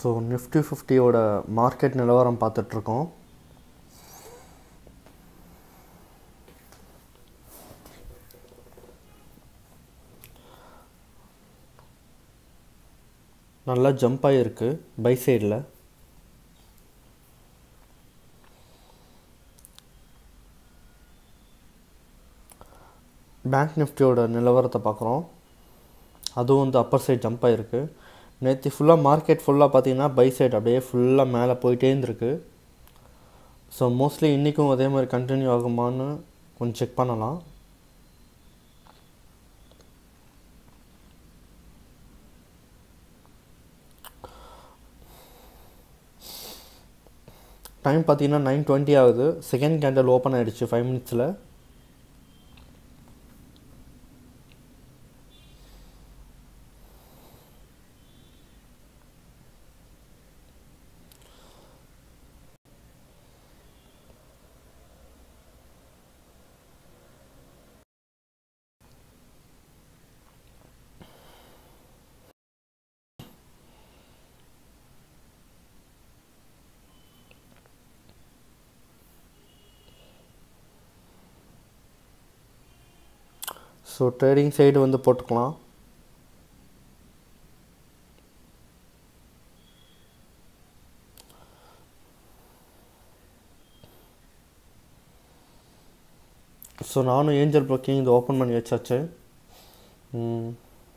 So Nifty ஃபிஃப்டியோட market நிலவரம் பார்த்துட்ருக்கோம் நல்லா ஜம்ப் ஆகிருக்கு பை சைடில் பேங்க் நிஃப்டியோட நிலவரத்தை பார்க்குறோம் அதுவும் வந்து அப்பர் சைட் ஜம்ப் ஆகிருக்கு நேற்று ஃபுல்லாக மார்க்கெட் ஃபுல்லாக பார்த்தீங்கன்னா பை சைடு அப்படியே ஃபுல்லாக மேலே போயிட்டே இருந்திருக்கு ஸோ மோஸ்ட்லி இன்றைக்கும் அதே மாதிரி கண்டினியூ ஆகுமான்னு கொஞ்சம் செக் பண்ணலாம் டைம் பார்த்தீங்கன்னா நைன் டுவெண்ட்டி ஆகுது செகண்ட் கேண்டல் ஓப்பன் ஆகிடுச்சு ஃபைவ் மினிட்ஸில் ஸோ ட்ரேடிங் சைடு வந்து போட்டுக்கலாம் ஸோ நானும் ஏஞ்சல் ப்ரோக்கிங் இது ஓப்பன் பண்ணி வச்சாச்சு ம்.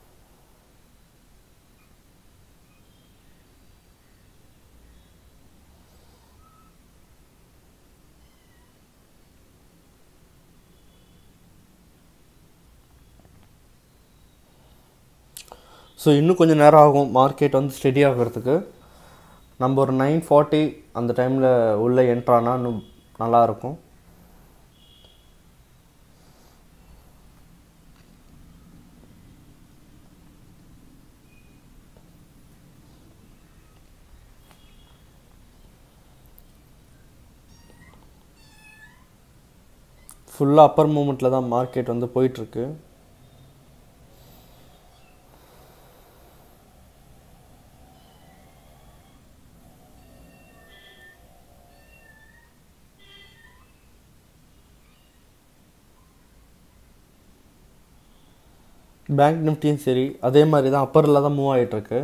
ஸோ இன்னும் கொஞ்சம் நேரம் ஆகும் மார்க்கெட் வந்து ஸ்டெடி ஆகிறதுக்கு நம்ம ஒரு நைன் ஃபார்ட்டி அந்த டைமில் உள்ளே என்ட்ரானா இன்னும் நல்லாயிருக்கும் ஃபுல்லாக அப்பர் மூமெண்ட்டில் தான் மார்க்கெட் வந்து போயிட்டுருக்கு பேங்க் நிஃப்டியும் சரி அதே மாதிரி தான் அப்பரில் தான் மூவ் ஆகிட்டுருக்கு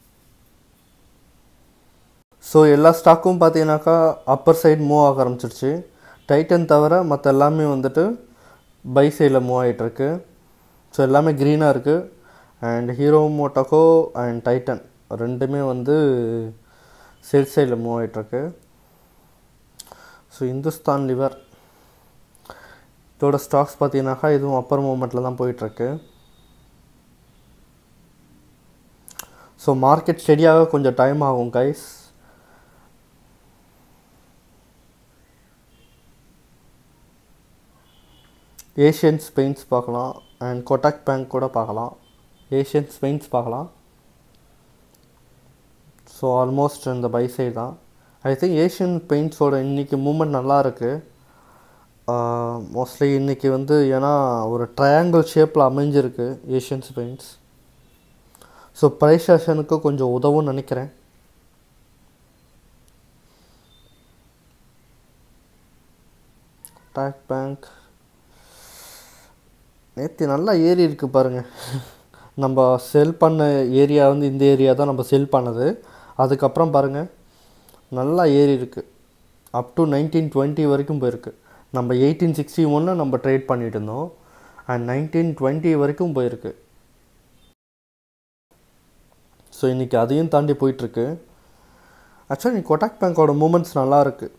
ஸோ எல்லா ஸ்டாக்கும் பார்த்தீங்கன்னாக்கா அப்பர் சைடு மூவ் ஆக ஆரம்பிச்சிருச்சு டைட்டன் தவிர மற்ற எல்லாமே வந்துட்டு பை சைடில் மூவ் ஆகிட்டுருக்கு ஸோ எல்லாமே க்ரீனாக இருக்குது அண்ட் ஹீரோ மோட்டோக்கோ அண்ட் டைட்டன் ரெண்டுமே வந்து சேல் சைடில் மூவ் ஆகிட்டுருக்கு ஸோ இந்துஸ்தான் லிவர் இதோட ஸ்டாக்ஸ் பார்த்தீங்கன்னாக்கா இதுவும் அப்பர் மூமெண்ட்டில் தான் போயிட்டுருக்கு ஸோ மார்க்கெட் ஸ்டெடியாக கொஞ்சம் டைம் ஆகும் கைஸ் ஏஷியன்ஸ் பெயிண்ட்ஸ் பார்க்கலாம் அண்ட் கொட்டாக் பேங்க் கூட பார்க்கலாம் ஏஷியன்ஸ் பெயிண்ட்ஸ் பார்க்கலாம் ஸோ ஆல்மோஸ்ட் இந்த பை சைடு தான் ஐ திங்க் ஏஷியன் பெயிண்ட்ஸோட இன்றைக்கி மூமெண்ட் நல்லா இருக்குது மோஸ்ட்லி இன்றைக்கி வந்து ஏன்னா ஒரு ட்ரையாங்கிள் ஷேப்பில் அமைஞ்சிருக்கு ஏஷியன்ஸ் பெயிண்ட்ஸ் ஸோ ப்ரைஸ் செஷனுக்கு கொஞ்சம் உதவும்னு நினைக்கிறேன் டாக் பேங்க் நேற்று நல்லா ஏறி இருக்கு பாருங்கள் நம்ம செல் பண்ண ஏரியா வந்து இந்த ஏரியா தான் நம்ம செல் பண்ணது அதுக்கப்புறம் பாருங்கள் நல்லா ஏறி இருக்கு அப் டு நைன்டீன் டுவெண்ட்டி வரைக்கும் போயிருக்கு நம்ம எயிட்டீன் சிக்ஸ்டி ஒன்று நம்ம ட்ரேட் பண்ணிட்டு இருந்தோம் அண்ட் நைன்டீன் டுவெண்ட்டி வரைக்கும் போயிருக்கு ஸோ இன்றைக்கி அதையும் தாண்டி போயிட்டுருக்கு ஆக்சுவலி கொட்டாக் பேங்க்கோட மூமெண்ட்ஸ் நல்லா இருக்குது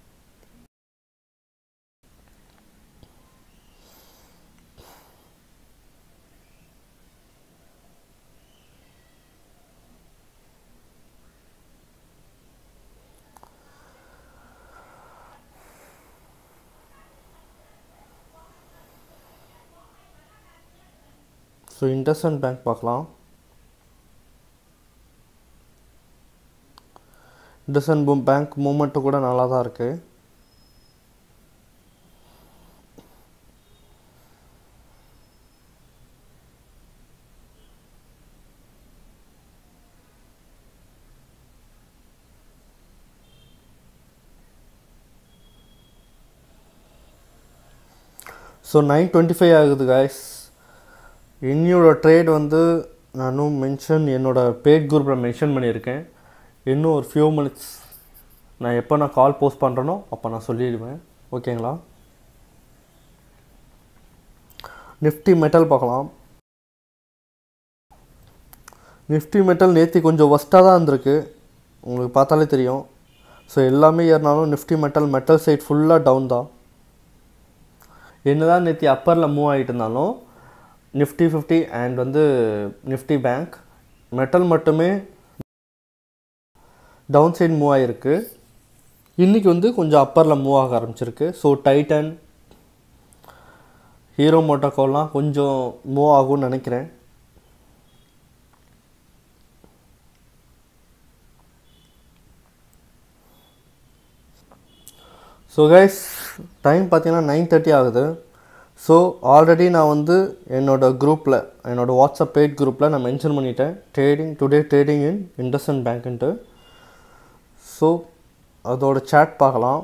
ஸோ இண்டஸ்இண்ட் பேங்க் பார்க்கலாம் இண்டஸ்இண்ட் பூம் பேங்க் மூமெண்ட்டு கூட நல்லா தான் இருக்குது ஸோ நைன் டுவெண்ட்டி ஃபைவ் ஆகுது காய்ஸ் என்னோட ட்ரேட் வந்து நானும் மென்ஷன் என்னோடய பேட் குரூப்பில் மென்ஷன் பண்ணியிருக்கேன் இன்னும் ஒரு ஃபியூ மினிட்ஸ் நான் எப்போ நான் கால் போஸ்ட் பண்ணுறேனோ அப்போ நான் சொல்லிடுவேன் ஓகேங்களா நிஃப்டி மெட்டல் பார்க்கலாம் நிஃப்டி மெட்டல் நேற்று கொஞ்சம் ஒஸ்ட்டாக தான் இருந்திருக்கு உங்களுக்கு பார்த்தாலே தெரியும் ஸோ எல்லாமே ஏறினாலும் நிஃப்டி மெட்டல் மெட்டல் சைட் ஃபுல்லாக டவுன் தான் என்னதான் நேற்று அப்பரில் மூவ் ஆகிட்டு இருந்தாலும் நிஃப்டி ஃபிஃப்டி அண்ட் வந்து நிஃப்டி பேங்க் மெட்டல் மட்டுமே டவுன் சைட் மூவ் ஆகிருக்கு இன்றைக்கி வந்து கொஞ்சம் அப்பரில் மூவ் ஆக ஆரம்பிச்சிருக்கு ஸோ டைட்டன் ஹீரோ மோட்டோக்கோலாம் கொஞ்சம் மூவ் ஆகும்னு நினைக்கிறேன் ஸோ கைஸ் டைம் பார்த்தீங்கன்னா நைன் தேர்ட்டி ஆகுது ஸோ ஆல்ரெடி நான் வந்து என்னோடய குரூப்பில் என்னோடய வாட்ஸ்அப் பேட் குரூப்பில் நான் மென்ஷன் பண்ணிட்டேன் trading today trading in IndusInd பேங்க்குன்ட்டு ஸோ அதோட சேட் பார்க்கலாம்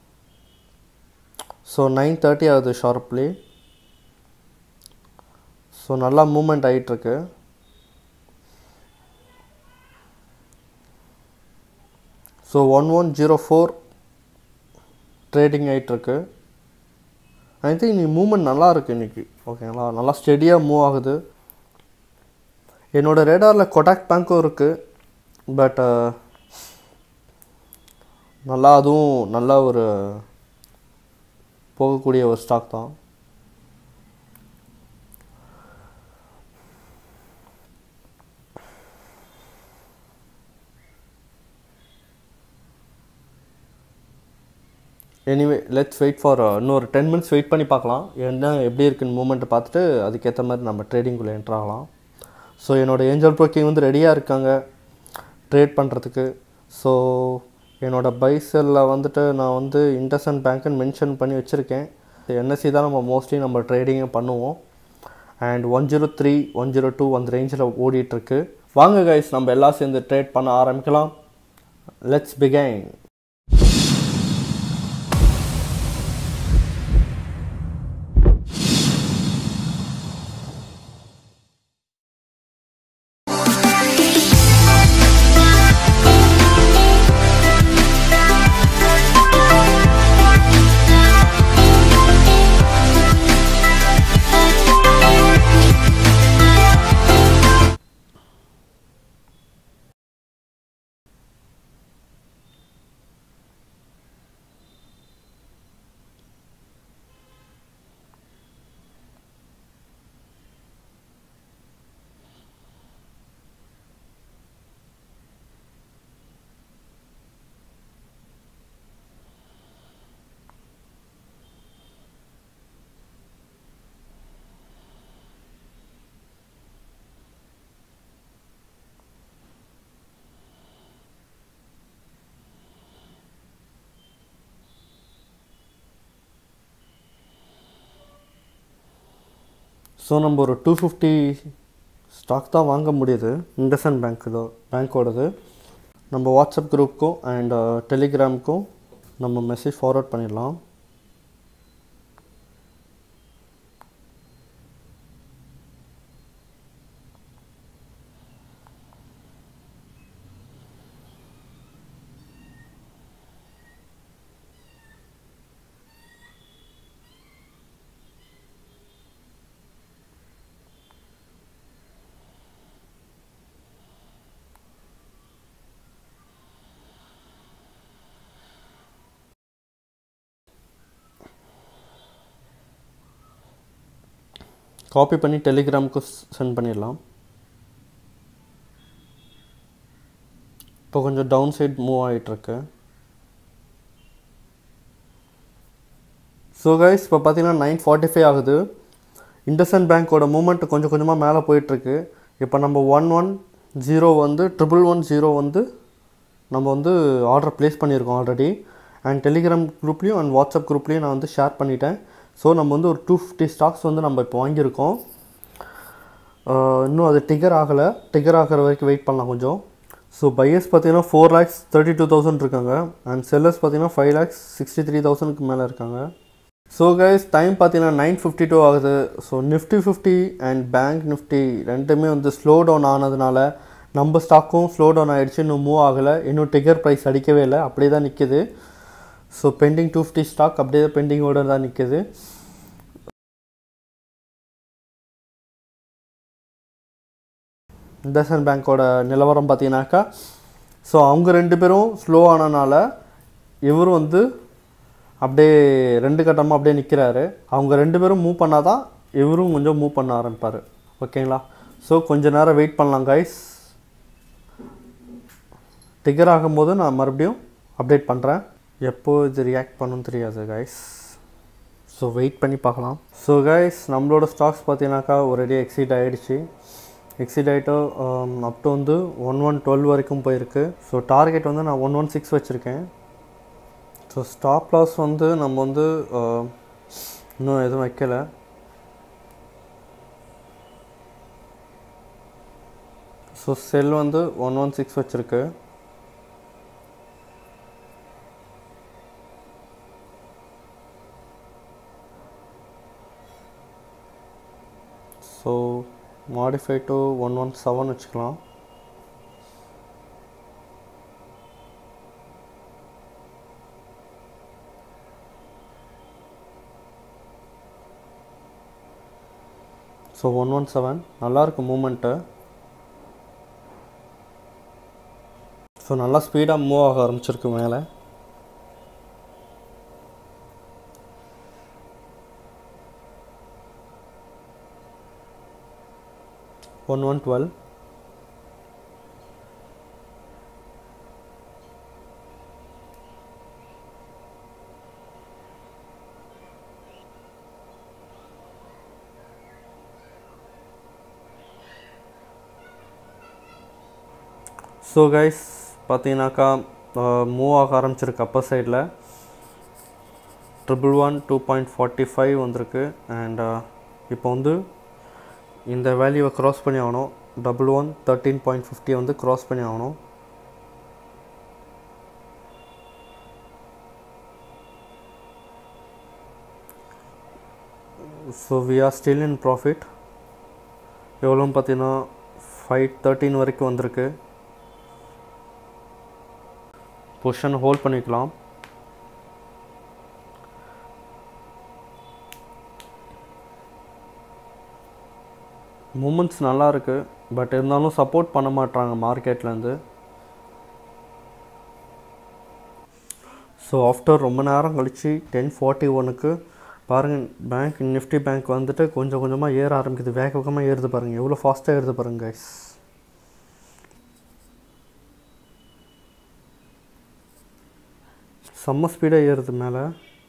ஸோ நைன் தேர்ட்டி ஆகுது ஷார்ப்லி ஸோ நல்லா மூமெண்ட் ஆகிட்டுருக்கு so one one zero four trading ஆகிட்டுருக்கு ஐ திங்க் நீ மூமெண்ட் நல்லா இருக்குது இன்றைக்கி ஓகேங்களா நல்லா ஸ்டெடியாக மூவ் ஆகுது என்னோடய ரேடாரில் கொடாக் பேங்க்கும் இருக்குது பட் நல்லா அதுவும் நல்ல ஒரு போகக்கூடிய ஒரு ஸ்டாக் தான் எனிவே லெட்ஸ் வெயிட் ஃபார் இன்னொரு டென் மினிட்ஸ் வெயிட் பண்ணி பார்க்கலாம் என்ன எப்படி இருக்குன்னு மூமெண்ட்டை பார்த்துட்டு அதுக்கேற்ற மாதிரி நம்ம ட்ரேடிங்குள்ளே என்ட்ரு ஆகலாம் ஸோ என்னோடய ஏஞ்சல் ப்ரோக்கிங் வந்து ரெடியாக இருக்காங்க ட்ரேட் பண்ணுறதுக்கு ஸோ என்னோடய பைசலில் வந்துட்டு நான் வந்து இண்டஸ்இண்ட் பேங்க்குன்னு மென்ஷன் பண்ணி வச்சுருக்கேன் என்எஸ்சி தான் நம்ம மோஸ்ட்லி நம்ம ட்ரேடிங்கை பண்ணுவோம் and one zero three one zero two அந்த ரேஞ்சில் ஓடிட்டுருக்கு வாங்க கைஸ் நம்ம எல்லாம் சேர்ந்து ட்ரேட் பண்ண ஆரம்பிக்கலாம் லெட்ஸ் பிகைன் ஸோ நம்ம ஒரு டூ ஃபிஃப்டி ஸ்டாக் தான் வாங்க முடியுது இண்டஸ்இண்ட் பேங்க் இதோ பேங்க்கோடது நம்ம வாட்ஸ்அப் குரூப்புக்கும் அண்ட் டெலிகிராமுக்கும் நம்ம மெசேஜ் ஃபார்வர்ட் பண்ணிடலாம் காப்பி பண்ணி டெலிகிராமுக்கு சென்ட் பண்ணிடலாம் இப்போ கொஞ்சம் டவுன் சைட் மூவ் ஆகிட்டுருக்கு ஸோ கைஸ் இப்போ பார்த்தீங்கன்னா நைன் ஃபார்ட்டி ஃபைவ் ஆகுது இண்டஸ்இண்ட் பேங்க்கோட மூமெண்ட் கொஞ்சம் கொஞ்சமாக மேலே போயிட்டுருக்கு இப்போ நம்ம ஒன் ஒன் ஜீரோ வந்து ட்ரிபிள் ஒன் ஜீரோ வந்து நம்ம வந்து ஆர்டர் ப்ளேஸ் பண்ணியிருக்கோம் ஆல்ரெடி அண்ட் டெலிகிராம் குரூப்லேயும் அண்ட் வாட்ஸ்அப் குரூப்லேயும் நான் வந்து ஷேர் பண்ணிட்டேன் ஸோ நம்ம வந்து ஒரு டூ ஃபிஃப்டி ஸ்டாக்ஸ் வந்து நம்ம இப்போ வாங்கியிருக்கோம் ஆஹ் இன்னும் அது டிகர் ஆகலை டிகர் ஆகிற வரைக்கும் வெயிட் பண்ணலாம் கொஞ்சம் ஸோ பையர்ஸ் பார்த்தீங்கன்னா four lakhs thirty two thousand இருக்காங்க அண்ட் செல்லர்ஸ் பார்த்தீங்கன்னா ஃபைவ் லேக்ஸ் சிக்ஸ்டி த்ரீ தௌசண்ட்க்கு மேலே இருக்காங்க ஸோ கைஸ் டைம் பார்த்தீங்கன்னா நைன் ஃபிஃப்டி டூ ஆகுது so Nifty fifty and bank Nifty ரெண்டுமே வந்து ஸ்லோ டவுன் ஆனதுனால நம்ம ஸ்டாக்கும் ஸ்லோ டவுன் ஆகிடுச்சு இன்னும் மூவ் ஆகலை இன்னும் டிகர் ப்ரைஸ் அடிக்கவே இல்லை அப்படியே தான் நிற்கிது so pending two fifty stock அப்படியே தான் பெண்டிங்கோடு தான் நிற்கிது இண்டஸ்இண்ட் பேங்க்கோட நிலவரம் பார்த்தீங்கன்னாக்கா ஸோ அவங்க ரெண்டு பேரும் ஸ்லோ ஆனனால இவரும் வந்து அப்படியே ரெண்டு கட்டமாக அப்படியே நிற்கிறாரு அவங்க ரெண்டு பேரும் மூவ் பண்ணால் தான் இவரும் கொஞ்சம் மூவ் பண்ண ஆரம்பிப்பார் ஓகேங்களா ஸோ கொஞ்ச நேரம் வெயிட் பண்ணலாம் கைஸ் டிகர் ஆகும்போது நான் மறுபடியும் அப்டேட் பண்ணுறேன் எப்போ இது ரியாக்ட் பண்ணணும்னு தெரியாது கைஸ் ஸோ வெயிட் பண்ணி பார்க்கலாம் ஸோ கைஸ் நம்மளோட ஸ்டாக்ஸ் பார்த்தீங்கன்னாக்கா ஒரேடி எக்ஸீட் ஆகிடுச்சு எக்ஸீட் ஆகிட்டு அப் டு வந்து ஒன் ஒன் டுவெல் வரைக்கும் போயிருக்கு ஸோ டார்கெட் வந்து நான் ஒன் ஒன் சிக்ஸ் வச்சுருக்கேன் ஸோ ஸ்டாப் லாஸ் வந்து நம்ம வந்து அஹ், இன்னும் எதுவும் வைக்கலை ஸோ செல் வந்து ஒன் ஒன் சிக்ஸ் வச்சுருக்கு so modify to one one seven வச்சுக்கலாம் ஸோ ஒன் ஒன் செவன் நல்லாயிருக்கு மூமெண்ட்டு ஸோ நல்லா ஸ்பீடாக மூவ் ஆக ஆரம்பிச்சிருக்கு மேலே one one twelve so guys பார்த்தீங்கன்னாக்கா மூவ் ஆக ஆரம்பிச்சிருக்கு அப்பர் சைடில் triple one two point forty five வந்திருக்கு அண்ட் இப்போ வந்து இந்த வேல்யூவை க்ராஸ் பண்ணி ஆகணும் டபுள் ஒன் தேர்ட்டீன் பாயிண்ட் ஃபிஃப்டியை வந்து க்ராஸ் பண்ணி ஆகணும் so we are still in profit எவ்வளோன்னு பார்த்தீங்கன்னா ஃபைவ் தேர்ட்டீன் வரைக்கும் வந்திருக்கு பொசிஷன் ஹோல்ட் பண்ணிக்கலாம் மூமெண்ட்ஸ் நல்லா இருக்கு பட் இருந்தாலும் சப்போர்ட் பண்ண மாட்றாங்க மார்க்கெட்லேருந்து ஸோ ஆஃப்டர் ரொம்ப நேரம் கழித்து டென் ஃபார்ட்டி ஒனுக்கு பாருங்கள் பேங்க் நிஃப்டி பேங்க் வந்துட்டு கொஞ்சம் கொஞ்சமாக ஏற ஆரம்பிக்குது வேக வேகமாக ஏறுது பாருங்கள் எவ்வளோ ஃபாஸ்ட்டாக ஏறுது பாருங்கள் கைஸ் செம்ம ஸ்பீடாக ஏறுது மேலே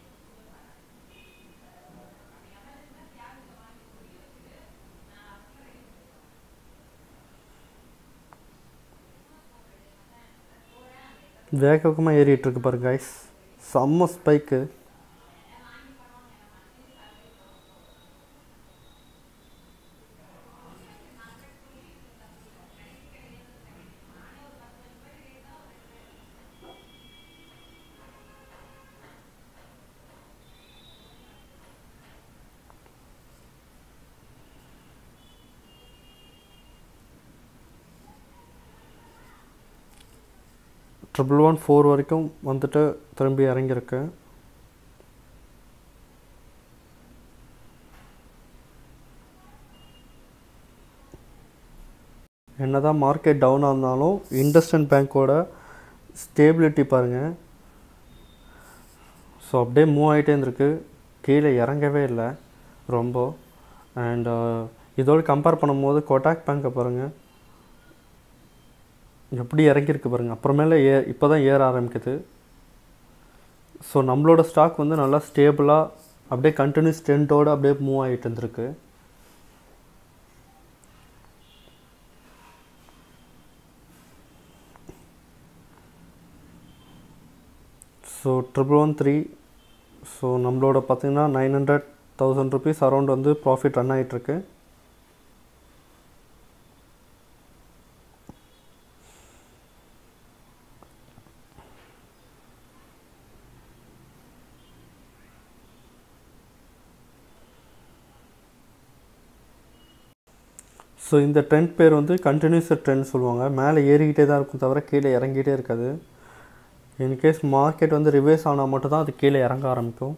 வேக வேகமாக ஏறிட்டு இருக்கு பாருங்க கைஸ் செம்ம ஸ்பைக்கு ட்ரிபிள் ஒன் ஃபோர் வரைக்கும் வந்துட்டு திரும்பி இறங்கியிருக்கு என்னதான் மார்க்கெட் டவுன் ஆனாலும் இண்டஸ்இண்ட் பேங்க்கோட ஸ்டேபிலிட்டி பாருங்கள் ஸோ அப்படியே மூவ் ஆகிட்டே இருந்திருக்கு கீழே இறங்கவே இல்லை ரொம்ப அண்ட் இதோடு கம்பேர் பண்ணும்போது கோட்டாக் பேங்க்கை பாருங்கள் எப்படி இறங்கியிருக்கு பாருங்கள் அப்புறமேல ஏ இப்போ தான் ஏற ஆரம்பிக்குது ஸோ நம்மளோட ஸ்டாக் வந்து நல்லா ஸ்டேபிளாக அப்படியே கண்டினியூஸ் ட்ரெண்டோடு அப்படியே மூவ் ஆகிட்டு இருந்திருக்கு so triple one three so நம்மளோட பார்த்திங்கன்னா nine hundred thousand rupees around வந்து ப்ராஃபிட் ரன் ஆகிட்டுருக்கு ஸோ இந்த ட்ரெண்ட் பேர் வந்து கண்டினியூஸ் ட்ரெண்ட் சொல்லுவாங்க மேலே ஏறிக்கிட்டே தான் இருக்கும் தவிர கீழே இறங்கிட்டே இருக்காது இன்கேஸ் மார்க்கெட் வந்து ரிவேஸ் ஆனால் மட்டும் தான் அது கீழே இறங்க ஆரம்பிக்கும்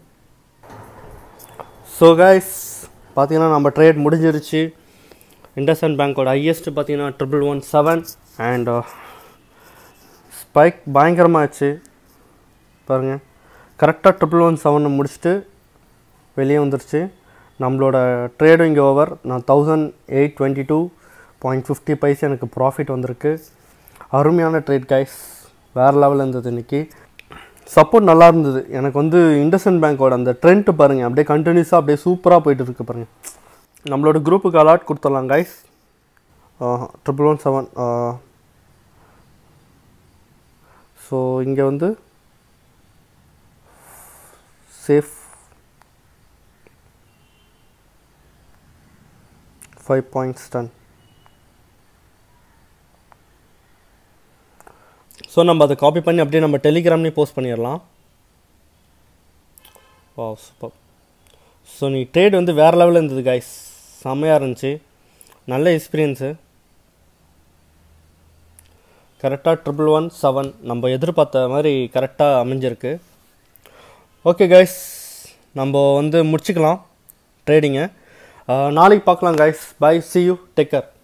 ஸோ கைஸ் பார்த்தீங்கன்னா நம்ம ட்ரேட் முடிஞ்சிருச்சு இண்டஸ்இண்ட் பேங்க்கோட ஹையஸ்ட் பார்த்தீங்கன்னா triple one seven and spike பயங்கரமாகிடுச்சு பாருங்கள் கரெக்டாக ட்ரிபிள் ஒன் செவனை முடிச்சுட்டு வெளியே வந்துருச்சு நம்மளோட ட்ரேடும் இங்கே ஓவர் நான் thousand eight twenty two point fifty paise எனக்கு ப்ராஃபிட் வந்திருக்கு அருமையான ட்ரேட் கைஸ் வேறு லெவலில் இருந்தது இன்றைக்கி சப்போர்ட் நல்லா இருந்தது எனக்கு வந்து இண்டஸ்இண்ட் பேங்க்கோட அந்த ட்ரெண்ட் பாருங்கள் அப்படியே கண்டினியூஸாக அப்படியே சூப்பராக போயிட்டு இருக்கு பாருங்கள் நம்மளோட குரூப்புக்கு அலாட் கொடுத்துடலாம் guys triple one seven so இங்கே வந்து safe five points done so நம்ம அதை காப்பி பண்ணி அப்படியே நம்ம டெலிகிராம்லேயும் போஸ்ட் பண்ணிடலாம் வா சூப்பர் ஸோ நீ ட்ரேட் வந்து வேறு லெவலில் இருந்தது கைஸ் செம்மையாக இருந்துச்சு நல்ல எக்ஸ்பீரியன்ஸு கரெக்டாக ட்ரிபிள் ஒன் செவன் நம்ம எதிர்பார்த்த மாதிரி கரெக்டாக அமைஞ்சிருக்கு ஓகே கைஸ் நம்ம வந்து முடிச்சுக்கலாம் ட்ரேடிங்கை நாளைக்கு பார்க்கலாம் guys bye see you take care